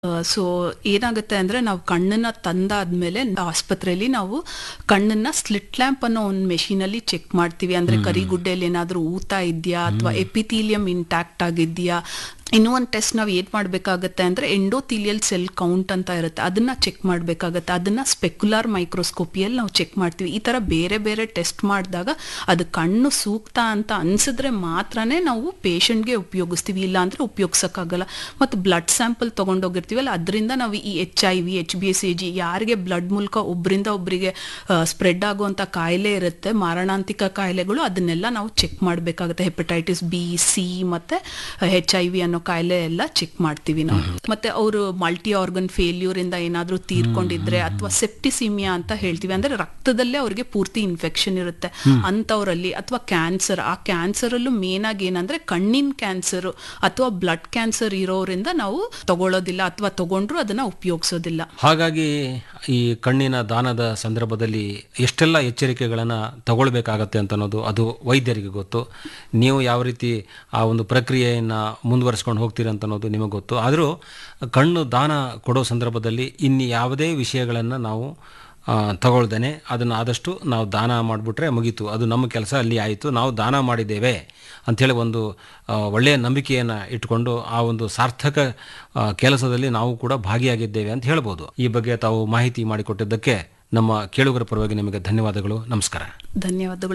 so ಏನಾಗುತ್ತೆ ಅಂದ್ರೆ ನಾವು ಕಣ್ಣನ್ನ ತಂದಾದ್ಮೇಲೆ ಆಸ್ಪತ್ರೆಯಲ್ಲಿ ನಾವು ಕಣ್ಣನ್ನ ಸ್ಲಿಟ್ ಲ್ಯಾಂಪ್ ಅನ್ನೋ ಒಂದು ಮೆಷಿನ್ ಅಲ್ಲಿ ಚೆಕ್ ಮಾಡ್ತೀವಿ ಅಂದ್ರೆ ಕರಿಗುಡ್ಡೆಯಲ್ಲಿ ಏನಾದ್ರೂ ಊತ ಇದೆಯಾ ಅಥವಾ ಎಪಿಥೀಲಿಯಂ ಇಂಟ್ಯಾಕ್ಟ್ ಆಗಿದ್ಯಾ ಇನ್ನೂ ಒಂದು ಟೆಸ್ಟ್ ನಾವು ಏನ್ ಮಾಡ್ಬೇಕಾಗತ್ತೆ ಅಂದ್ರೆ ಎಂಡೋಥೀಲಿಯಲ್ ಸೆಲ್ ಕೌಂಟ್ ಅಂತ ಇರುತ್ತೆ ಅದನ್ನ ಚೆಕ್ ಮಾಡ್ಬೇಕಾಗತ್ತೆ ಅದನ್ನ ಸ್ಪೆಕ್ಯುಲಾರ್ ಮೈಕ್ರೋಸ್ಕೋಪಿಯಲ್ಲಿ ನಾವು ಚೆಕ್ ಮಾಡ್ತೀವಿ ಈ ತರ ಬೇರೆ ಬೇರೆ ಟೆಸ್ಟ್ ಮಾಡಿದಾಗ ಅದು ಕಣ್ಣು ಸೂಕ್ತ ಅಂತ ಅನ್ಸಿದ್ರೆ ಮಾತ್ರನೇ ನಾವು ಪೇಷಂಟ್ಗೆ ಉಪಯೋಗಿಸ್ತೀವಿ ಇಲ್ಲ ಅಂದ್ರೆ ಉಪಯೋಗಿಸಕ್ಕಾಗಲ್ಲ ಮತ್ತು ಬ್ಲಡ್ ಸ್ಯಾಂಪಲ್ ತಗೊಂಡೋಗಿರ್ತೀವಲ್ಲ ಅದರಿಂದ ನಾವು ಈ H I V H B S A G ಯಾರಿಗೆ ಬ್ಲಡ್ ಮೂಲಕ ಒಬ್ಬರಿಂದ ಒಬ್ಬರಿಗೆ ಸ್ಪ್ರೆಡ್ ಆಗುವಂತ ಕಾಯಿಲೆ ಇರುತ್ತೆ ಮಾರಣಾಂತಿಕ ಕಾಯಿಲೆಗಳು ಅದನ್ನೆಲ್ಲ ನಾವು ಚೆಕ್ ಮಾಡಬೇಕಾಗುತ್ತೆ ಹೆಪಟೈಟಿಸ್ ಬಿ ಸಿ ಮತ್ತೆ ಹೆಚ್ ಐ ವಿ ಅನ್ನೋ ಕಾಯಿಲೆ ಎಲ್ಲ ಚೆಕ್ ಮಾಡ್ತೀವಿ ನಾವು ಮತ್ತೆ ಅವರು ಮಲ್ಟಿ ಆರ್ಗನ್ ಫೇಲ್ಯೂರ್ ಇಂದ ಏನಾದ್ರೂ ತೀರ್ಕೊಂಡಿದ್ರೆ ಅಥವಾ ಸೆಪ್ಟಿಸಿಮಿಯಾ ಅಂತ ಹೇಳ್ತೀವಿ ಅಂದ್ರೆ ರಕ್ತದಲ್ಲೇ ಅವ್ರಿಗೆ ಪೂರ್ತಿ ಇನ್ಫೆಕ್ಷನ್ ಇರುತ್ತೆ ಅಂತವ್ರಲ್ಲಿ ಅಥವಾ ಕ್ಯಾನ್ಸರ್ ಆ ಕ್ಯಾನ್ಸರ್ ಅಲ್ಲೂ ಮೇನ್ ಆಗಿ ಏನಂದ್ರೆ ಕಣ್ಣಿನ ಕ್ಯಾನ್ಸರ್ ಅಥವಾ ಬ್ಲಡ್ ಕ್ಯಾನ್ಸರ್ ಇರೋರಿಂದ ನಾವು ತಗೊಳ್ಳೋದಿಲ್ಲ ಅಥವಾ ತಗೊಂಡ್ರು ಅದನ್ನ ಉಪಯೋಗಿಸೋದಿಲ್ಲ ಹಾಗಾಗಿ ಈ ಕಣ್ಣಿನ ದಾನದ ಸಂದರ್ಭದಲ್ಲಿ ಎಷ್ಟೆಲ್ಲ ಎಚ್ಚರಿಕೆಗಳನ್ನು ತಗೊಳ್ಬೇಕಾಗತ್ತೆ ಅಂತ ಅನ್ನೋದು ಅದು ವೈದ್ಯರಿಗೆ ಗೊತ್ತು ನೀವು ಯಾವ ರೀತಿ ಆ ಒಂದು ಪ್ರಕ್ರಿಯೆಯನ್ನು ಮುಂದುವರಿಸ್ಕೊಂಡು ಹೋಗ್ತೀರಿ ಅಂತ ಅನ್ನೋದು ನಿಮಗೆ ಗೊತ್ತು ಆದರೂ ಕಣ್ಣು ದಾನ ಕೊಡೋ ಸಂದರ್ಭದಲ್ಲಿ ಇನ್ನು ಯಾವುದೇ ವಿಷಯಗಳನ್ನು ನಾವು ಆ, ತಗೊಳ್ದೇನೆ ಅದನ್ನು ಆದಷ್ಟು ನಾವು ದಾನ ಮಾಡಿಬಿಟ್ರೆ ಮುಗೀತು ಅದು ನಮ್ಮ ಕೆಲಸ ಅಲ್ಲಿ ಆಯಿತು ನಾವು ದಾನ ಮಾಡಿದ್ದೇವೆ ಅಂಥೇಳಿ ಒಂದು ಆ, ಒಳ್ಳೆಯ ನಂಬಿಕೆಯನ್ನು ಇಟ್ಕೊಂಡು ಆ ಒಂದು ಸಾರ್ಥಕ ಆ, ಕೆಲಸದಲ್ಲಿ ನಾವು ಕೂಡ ಭಾಗಿಯಾಗಿದ್ದೇವೆ ಅಂತ ಹೇಳ್ಬೋದು ಈ ಬಗ್ಗೆ ತಾವು ಮಾಹಿತಿ ಮಾಡಿಕೊಟ್ಟಿದ್ದಕ್ಕೆ ನಮ್ಮ ಕೇಳುಗರ ಪರವಾಗಿ ನಿಮಗೆ ಧನ್ಯವಾದಗಳು ನಮಸ್ಕಾರ ಧನ್ಯವಾದಗಳು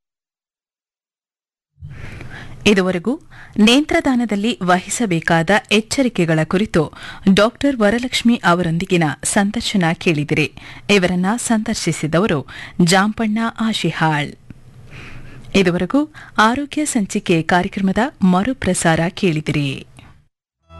ಇದುವರೆಗೂ ನೇತ್ರದಾನದಲ್ಲಿ ವಹಿಸಬೇಕಾದ ಎಚ್ಚರಿಕೆಗಳ ಕುರಿತು ಡಾಕ್ಟರ್ ವರಲಕ್ಷ್ಮಿ ಅವರೊಂದಿಗಿನ ಸಂದರ್ಶನ ಕೇಳಿದಿರಿ ಇವರನ್ನ ಸಂದರ್ಶಿಸಿದವರು ಜಾಂಪಣ್ಣ ಆಶಿಹಾಳ್ ಇದುವರೆಗೂ ಆರೋಗ್ಯ ಸಂಚಿಕೆ ಕಾರ್ಯಕ್ರಮದ ಮರುಪ್ರಸಾರ ಕೇಳಿದಿರಿ